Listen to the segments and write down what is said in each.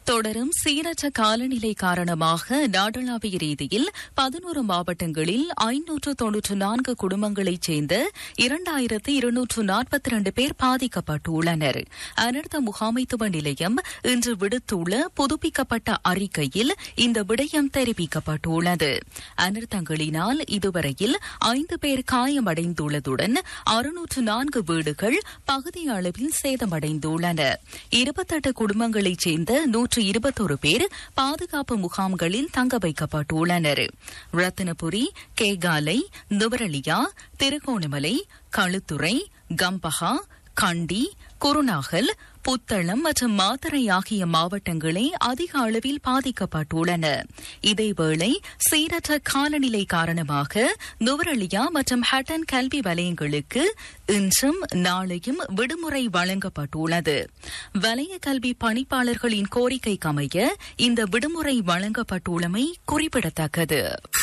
தொடரும் சீரற்ற காலநிலை காரணமாக நாடளாவிய ரீதியில் பதினோரு மாவட்டங்களில் ஐநூற்று தொன்னூற்று நான்கு குடும்பங்களைச் சேர்ந்த இரண்டாயிரத்து இருநூற்று நாற்பத்தி இரண்டு பேர் பாதிக்கப்பட்டுள்ளனர் அனர்த்த முகாமைத்துவ நிலையம் இன்று விடுத்துள்ள புதுப்பிக்கப்பட்ட அறிக்கையில் இந்த விடயம் தெரிவிக்கப்பட்டுள்ளது அனர்த்தங்களினால் இதுவரையில் ஐந்து பேர் காயமடைந்துள்ளதுடன் அறுநூற்று நான்கு வீடுகள் பகுதி அளவில் சேதமடைந்துள்ளன இருபத்தெட்டு குடும்பங்களைச் சேர்ந்த நூற்று இருபத்தொரு பேர் பாதுகாப்பு முகாம்களில் தங்க வைக்கப்பட்டுள்ளனர் ரத்தினபுரி கேகாலை நுவரலியா திருகோணமலை களுத்துறை கம்பஹா கண்டி குருநாகல் புத்தளம் மற்றும் மாத்தறை ஆகிய மாவட்டங்களே அதிக அளவில் பாதிக்கப்பட்டுள்ளன இதேவேளை சீரற்ற காலநிலை காரணமாக நுவரலியா மற்றும் ஹட்டன் கல்வி வலயங்களுக்கு இன்றும் நாளையும் விடுமுறை வழங்கப்பட்டுள்ளது வலய கல்வி பணிப்பாளர்களின் கோரிக்கைக்கமைய இந்த விடுமுறை வழங்கப்பட்டுள்ளமை குறிப்பிடத்தக்கது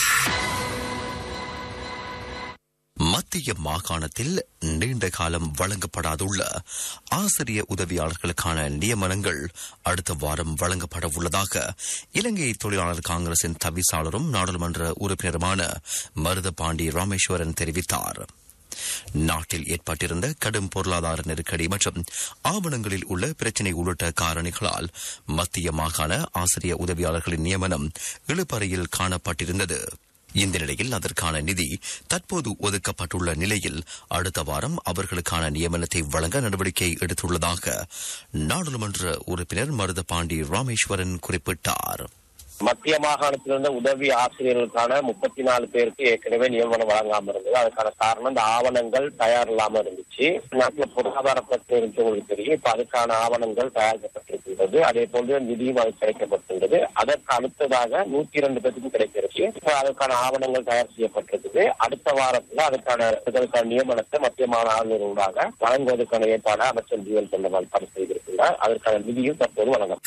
மத்திய மாகாணத்தில் நீண்ட காலம் வழங்கப்படாதுள்ள ஆசிரிய உதவியாளர்களுக்கான நியமனங்கள் அடுத்த வாரம் வழங்கப்பட உள்ளதாக இலங்கை தொழிலாளர் காங்கிரசின் தவிசாளரும் நாடாளுமன்ற உறுப்பினருமான மருதபாண்டி ராமேஸ்வரன் தெரிவித்தார் நாட்டில் ஏற்பட்டிருந்த கடும் பொருளாதார நெருக்கடி மற்றும் ஆவணங்களில் உள்ள பிரச்சினை உள்ளிட்ட காரணிகளால் மத்திய மாகாண ஆசிரிய உதவியாளர்களின் நியமனம் இழுபறையில் காணப்பட்டிருந்தது இந்த நிலையில் அதற்கான நிதி தற்போது ஒதுக்கப்பட்டுள்ள நிலையில் அடுத்த வாரம் அவர்களுக்கான நியமனத்தை வழங்க நடவடிக்கை எடுத்துள்ளதாக நாடாளுமன்ற உறுப்பினர் மருதபாண்டி ராமேஸ்வரன் குறிப்பிட்டார் மத்திய மாகாணத்திலிருந்த உதவி ஆசிரியர்களுக்கான முப்பத்தி நாலு பேருக்கு ஏற்கனவே நியமனம் வழங்காம இருந்தது அதுக்கான காரணம் இந்த ஆவணங்கள் தயார் இல்லாம இருந்துச்சு நாட்டில் பொருளாதார பிரச்சனை இருந்து உங்களுக்கு தெரியும் இப்ப அதுக்கான ஆவணங்கள் தயாரிக்கப்பட்டிருக்கின்றது அதே போன்று நிதியும் அது கிடைக்கப்பட்டிருந்தது அதற்கு அடுத்ததாக நூத்தி இரண்டு பேருக்கு கிடைச்சிருச்சு இப்ப அதற்கான ஆவணங்கள் தயார் செய்யப்பட்டிருக்குது அடுத்த வாரத்துல அதுக்கான இதற்கான நியமனத்தை மத்திய மாகாண ஊடாக வழங்குவதற்கான ஏற்பாடு அமைச்சர் ஜீவன் சொன்னவர் பணி செய்திருக்கிறார் அதற்கான நிதியும் தற்போது வழங்கும்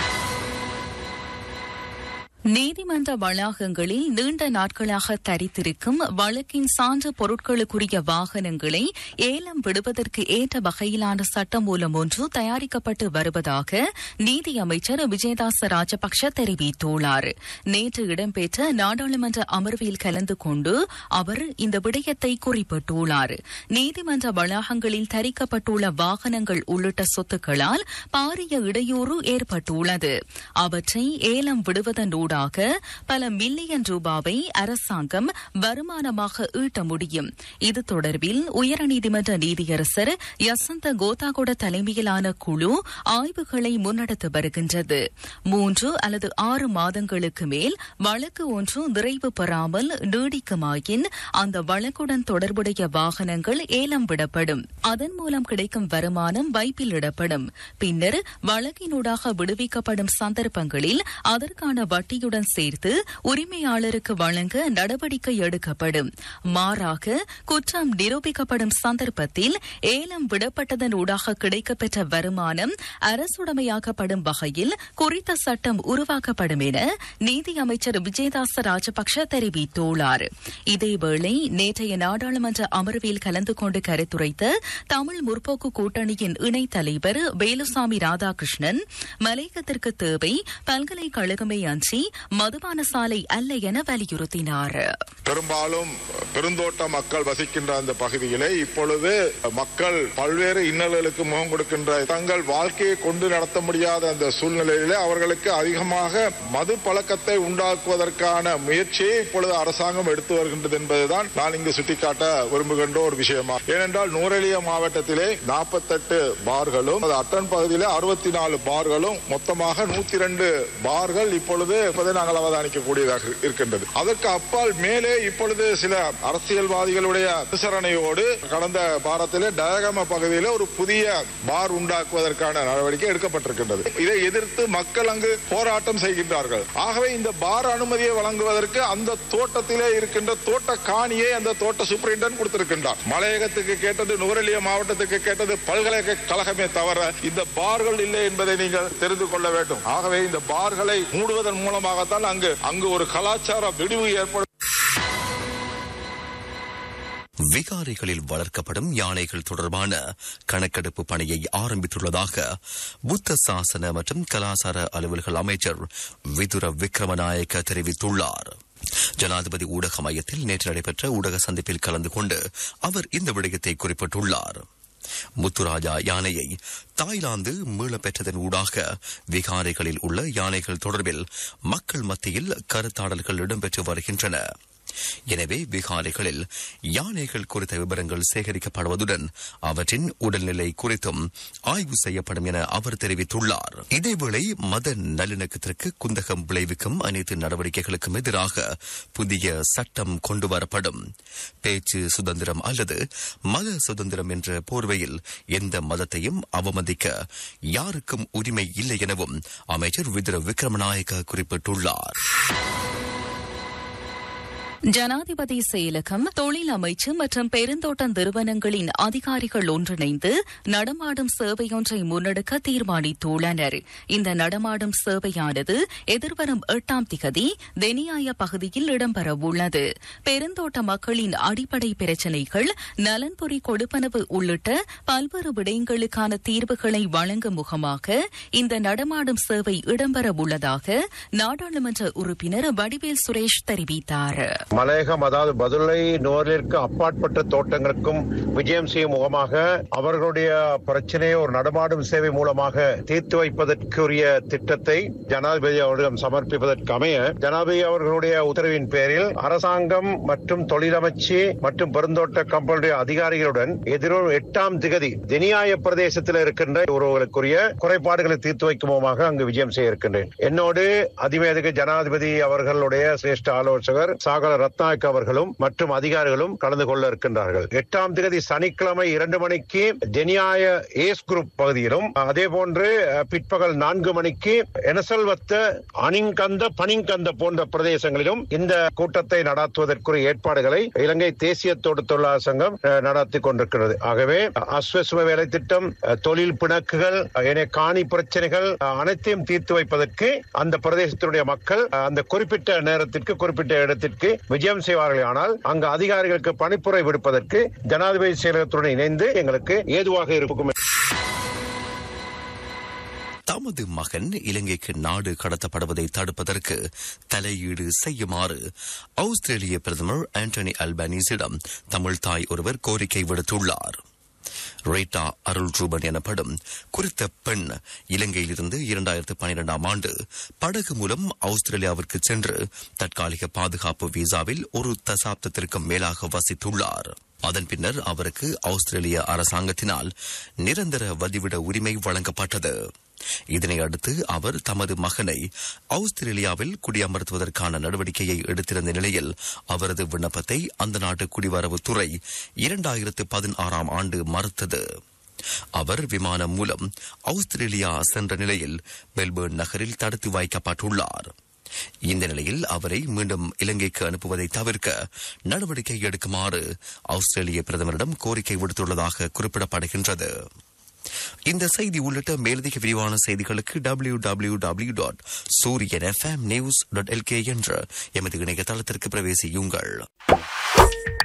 நீதிமன்ற வளாகங்களில் நீண்ட நாட்களாக தரித்திருக்கும் வழக்கின் சான்று பொருட்களுக்குரிய வாகனங்களை ஏலம் விடுவதற்கு ஏற்ற வகையிலான சட்டமூலம் ஒன்று தயாரிக்கப்பட்டு வருவதாக நீதி அமைச்சர் விஜயதாச ராஜபக்ஷ தெரிவித்துள்ளார் நேற்று இடம்பெற்ற நாடாளுமன்ற அமர்வில் கலந்து கொண்டு அவர் இந்த விடயத்தை குறிப்பிட்டுள்ளார் நீதிமன்ற வளாகங்களில் தரிக்கப்பட்டுள்ள வாகனங்கள் உள்ளிட்ட சொத்துக்களால் பாரிய இடையூறு ஏற்பட்டுள்ளது அவற்றை ஏலம் விடுவதனூடாக பல மில்லியன் ரூபாவை அரசாங்கம் வருமானமாக ஈட்ட முடியும் இது தொடர்பில் உயர்நீதிமன்ற நீதியரசர் யசந்த கோதாகொட தலைமையிலான குழு ஆய்வுகளை முன்னெடுத்து வருகின்றது மூன்று அல்லது ஆறு மாதங்களுக்கு மேல் வழக்கு ஒன்று நிறைவு பெறாமல் நீடிக்குமாயின் அந்த வழக்குடன் தொடர்புடைய வாகனங்கள் ஏலம் விடப்படும் அதன் மூலம் கிடைக்கும் வருமானம் வைப்பில் இடப்படும் பின்னர் வழக்கினூடாக விடுவிக்கப்படும் சந்தர்ப்பங்களில் அதற்கான வட்டியுடன் சேர்த்து உரிமையாளருக்கு வழங்க நடவடிக்கை எடுக்கப்படும் மாறாக குற்றம் நிரூபிக்கப்படும் சந்தர்ப்பத்தில் ஏலம் விடப்பட்டதன் ஊடாக கிடைக்கப்பெற்ற வருமானம் அரசுடைமையாக்கப்படும் வகையில் குறித்த சட்டம் உருவாக்கப்படும் என நீதி அமைச்சர் விஜயதாச ராஜபக்ஷ தெரிவித்துள்ளார் இதேவேளை நேற்றைய நாடாளுமன்ற அமர்வில் கலந்து கொண்டு கருத்துரைத்த தமிழ் முற்போக்கு கூட்டணியின் இணைத் தலைவர் வேலுசாமி ராதாகிருஷ்ணன் மலையகத்திற்கு தேவை பல்கலைக்கழகமே அன்றி மதுபான சாலை அல்ல என வலியுறுத்தினார் பெரும்பாலும் பெருந்தோட்ட மக்கள் வசிக்கின்ற அந்த பகுதியிலே இப்பொழுது மக்கள் பல்வேறு இன்னல்களுக்கு முகம் கொடுக்கின்ற தங்கள் வாழ்க்கையை கொண்டு நடத்த முடியாத அந்த சூழ்நிலையிலே அவர்களுக்கு அதிகமாக மது பழக்கத்தை உண்டாக்குவதற்கான முயற்சியை இப்பொழுது அரசாங்கம் எடுத்து வருகின்றது என்பதுதான் நான் இங்கு சுட்டிக்காட்ட விரும்புகின்ற ஒரு விஷயமா ஏனென்றால் நூரெலிய மாவட்டத்திலே நாற்பத்தெட்டு பார்களும் அது அட்டன் பகுதியிலே அறுபத்தி நாலு பார்களும் மொத்தமாக நூத்தி இரண்டு பார்கள் இப்பொழுது இருப்பதை நாங்கள் அவதானிக்கக்கூடியதாக இருக்கின்றது அதற்கு அப்பால் மேலே இப்பொழுது சில அரசியல்வாதிகளுடைய விசாரணையோடு கடந்த வாரத்திலே டயகம பகுதியிலே ஒரு புதிய பார் உண்டாக்குவதற்கான நடவடிக்கை எடுக்கப்பட்டிருக்கின்றது இதை எதிர்த்து மக்கள் அங்கு போராட்டம் செய்கின்றார்கள் ஆகவே இந்த பார் அனுமதியை வழங்குவதற்கு அந்த தோட்டத்திலே இருக்கின்ற தோட்ட காணியை அந்த தோட்ட சூப்பரிண்டன் கொடுத்திருக்கின்றார் மலையகத்துக்கு கேட்டது நுவரெலிய மாவட்டத்துக்கு கேட்டது பல்கலைக்கழகமே தவிர இந்த பார்கள் இல்லை என்பதை நீங்கள் தெரிந்து கொள்ள வேண்டும் ஆகவே இந்த பார்களை மூடுவதன் மூலமாகத்தான் அங்கு அங்கு ஒரு கலாச்சார விடிவு ஏற்படும் விகாரைகளில் வளர்க்கப்படும் யானைகள் தொடர்பான கணக்கெடுப்பு பணியை ஆரம்பித்துள்ளதாக புத்த சாசன மற்றும் கலாசார அலுவல்கள் அமைச்சர் விதுர விக்ரமநாயக்க தெரிவித்துள்ளார் ஜனாதிபதி ஊடக மையத்தில் நேற்று நடைபெற்ற ஊடக சந்திப்பில் கலந்து கொண்டு அவர் இந்த விடயத்தை குறிப்பிட்டுள்ளார் முத்துராஜா யானையை தாய்லாந்து மீளப் பெற்றதன் ஊடாக விகாரைகளில் உள்ள யானைகள் தொடர்பில் மக்கள் மத்தியில் கருத்தாடல்கள் இடம்பெற்று வருகின்றன எனவே விகாரைகளில் யானைகள் குறித்த விவரங்கள் சேகரிக்கப்படுவதுடன் அவற்றின் உடல்நிலை குறித்தும் ஆய்வு செய்யப்படும் என அவர் தெரிவித்துள்ளார் இதேவேளை மத நல்லிணக்கத்திற்கு குந்தகம் விளைவிக்கும் அனைத்து நடவடிக்கைகளுக்கும் எதிராக புதிய சட்டம் கொண்டுவரப்படும் பேச்சு சுதந்திரம் அல்லது மத சுதந்திரம் என்ற போர்வையில் எந்த மதத்தையும் அவமதிக்க யாருக்கும் உரிமை இல்லை எனவும் அமைச்சர் விதுர விக்ரமநாயக்க குறிப்பிட்டுள்ளார் ஜனாதிபதி செயலகம் தொழில் அமைச்சு மற்றும் பெருந்தோட்ட நிறுவனங்களின் அதிகாரிகள் ஒன்றிணைந்து நடமாடும் சேவையொன்றை முன்னெடுக்க தீர்மானித்துள்ளனர் இந்த நடமாடும் சேவையானது எதிர்வரும் எட்டாம் திகதி தெனியாய பகுதியில் இடம்பெறவுள்ளது பெருந்தோட்ட மக்களின் அடிப்படை பிரச்சினைகள் நலன்புரி கொடுப்பனவு உள்ளிட்ட பல்வேறு விடயங்களுக்கான தீர்வுகளை வழங்கும் முகமாக இந்த நடமாடும் சேவை இடம்பெறவுள்ளதாக நாடாளுமன்ற உறுப்பினர் வடிவேல் சுரேஷ் தெரிவித்தார் மலையகம் அதாவது பதுளை நோரிற்கு அப்பாற்பட்ட தோட்டங்களுக்கும் விஜயம் செய்யும் முகமாக அவர்களுடைய பிரச்சனையை ஒரு நடமாடும் சேவை மூலமாக தீர்த்து வைப்பதற்குரிய திட்டத்தை ஜனாதிபதி அவரிடம் சமர்ப்பிப்பதற்கு அமைய ஜனாதிபதி அவர்களுடைய உத்தரவின் பேரில் அரசாங்கம் மற்றும் தொழிலமைச்சு மற்றும் பெருந்தோட்ட கம்பெனியுடைய அதிகாரிகளுடன் எதிரும் எட்டாம் திகதி தெனியாய பிரதேசத்தில் இருக்கின்ற ஒருவர்களுக்குரிய குறைபாடுகளை தீர்த்து வைக்கும் முகமாக அங்கு விஜயம் செய்ய இருக்கின்றேன் என்னோடு அதிமேதக ஜனாதிபதி அவர்களுடைய சிரேஷ்ட ஆலோசகர் சாகர ரத்நாயக் அவர்களும் மற்றும் அதிகாரிகளும் கலந்து கொள்ள இருக்கின்றார்கள் எட்டாம் தேதி சனிக்கிழமை இரண்டு மணிக்கு ஜெனியாய ஏஸ் குரூப் பகுதியிலும் அதே போன்று அஹ், பிற்பகல் நான்கு மணிக்கு எனசல்வத்த அணிங்கந்த பனிங்கந்த போன்ற பிரதேசங்களிலும் இந்த கூட்டத்தை நடத்துவதற்குரிய ஏற்பாடுகளை இலங்கை தேசிய தோட்ட தொழிலாளர் சங்கம் அஹ், நடத்தி கொண்டிருக்கிறது ஆகவே அஸ்வசும வேலை திட்டம் அஹ், தொழில் பிணக்குகள் அஹ், என காணி பிரச்சனைகள் அஹ், அனைத்தையும் தீர்த்து வைப்பதற்கு அந்த பிரதேசத்தினுடைய மக்கள் அஹ், அந்த குறிப்பிட்ட நேரத்திற்கு குறிப்பிட்ட இடத்திற்கு விஜயம் செய்வார்கள் ஆனால் அங்கு அதிகாரிகளுக்கு பணிப்புரை விடுப்பதற்கு ஜனாதிபதி செயலகத்துடன் இணைந்து எங்களுக்கு ஏதுவாக இருக்கும் தமது மகன் இலங்கைக்கு நாடு கடத்தப்படுவதை தடுப்பதற்கு தலையீடு செய்யுமாறு ஆஸ்திரேலிய பிரதமர் ஆண்டனி அல்பானீஸிடம் தமிழ் தாய் ஒருவர் கோரிக்கை விடுத்துள்ளார் ரேட்டா அருள் ரூபன் எனப்படும் குறித்த பெண் இலங்கையிலிருந்து இரண்டாயிரத்து பனிரெண்டாம் ஆண்டு படகு மூலம் ஆஸ்திரேலியாவிற்கு சென்று தற்காலிக பாதுகாப்பு விசாவில் ஒரு தசாப்தத்திற்கும் மேலாக வசித்துள்ளார் அதன் பின்னர் அவருக்கு ஆஸ்திரேலிய அரசாங்கத்தினால் நிரந்தர வதிவிட உரிமை வழங்கப்பட்டது இதனை அடுத்து அவர் தமது மகனை ஆஸ்திரேலியாவில் குடியமர்த்துவதற்கான நடவடிக்கையை எடுத்திருந்த நிலையில் அவரது விண்ணப்பத்தை அந்த நாட்டு குடிவரவுத்துறை இரண்டாயிரத்து பதினாறாம் ஆண்டு மறுத்தது அவர் விமானம் மூலம் ஆஸ்திரேலியா சென்ற நிலையில் மெல்பேர்ன் நகரில் தடுத்து வைக்கப்பட்டுள்ளார் இந்த நிலையில் அவரை மீண்டும் இலங்கைக்கு அனுப்புவதை தவிர்க்க நடவடிக்கை எடுக்குமாறு ஆஸ்திரேலிய பிரதமரிடம் கோரிக்கை விடுத்துள்ளதாக குறிப்பிடப்படுகின்றது இந்த செய்தி உள்ளிட்ட மேலதிக விரிவான செய்திகளுக்கு W W W dot Sooriyan FM news dot LK என்ற எமது இணையதளத்திற்கு பிரவேசியுங்கள்